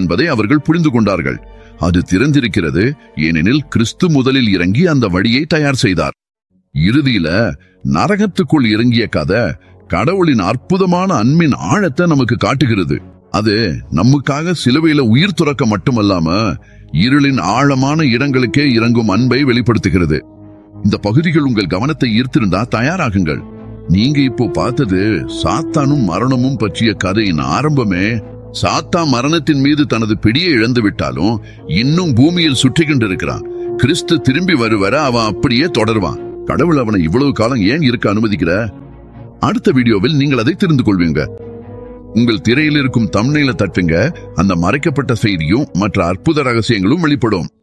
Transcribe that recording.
என்பதை அவர்கள் புரிந்து கொண்டார்கள் அது திறந்திருக்கிறது ஏனெனில் கிறிஸ்து முதலில் இறங்கி அந்த வழியை தயார் செய்தார் இறுதியில நரகத்துக்குள் இறங்கிய கதை கடவுளின் அற்புதமான அன்பின் ஆழத்தை நமக்கு காட்டுகிறது அது நமக்காக சிலுவையில உயிர் துறக்க மட்டுமல்லாம இருளின் ஆழமான இடங்களுக்கே இறங்கும் அன்பை வெளிப்படுத்துகிறது இந்த பகுதிகள் உங்கள் கவனத்தை ஈர்த்திருந்தா தயாராகுங்கள் நீங்க இப்போ பார்த்தது சாத்தானும் மரணமும் பற்றிய கதையின் ஆரம்பமே சாத்தா மரணத்தின் மீது தனது பிடியை இழந்து விட்டாலும் இன்னும் பூமியில் சுற்றி கொண்டிருக்கிறான் கிறிஸ்து திரும்பி வருவர அவன் அப்படியே தொடர்வான் கடவுள் அவனை இவ்வளவு காலம் ஏன் இருக்க அனுமதிக்கிற அடுத்த வீடியோவில் நீங்கள் அதை தெரிந்து கொள்வீங்க உங்கள் திரையில் இருக்கும் தம்னையில தட்டுங்க அந்த மறைக்கப்பட்ட செய்தியும் மற்ற அற்புத ரகசியங்களும் வெளிப்படும்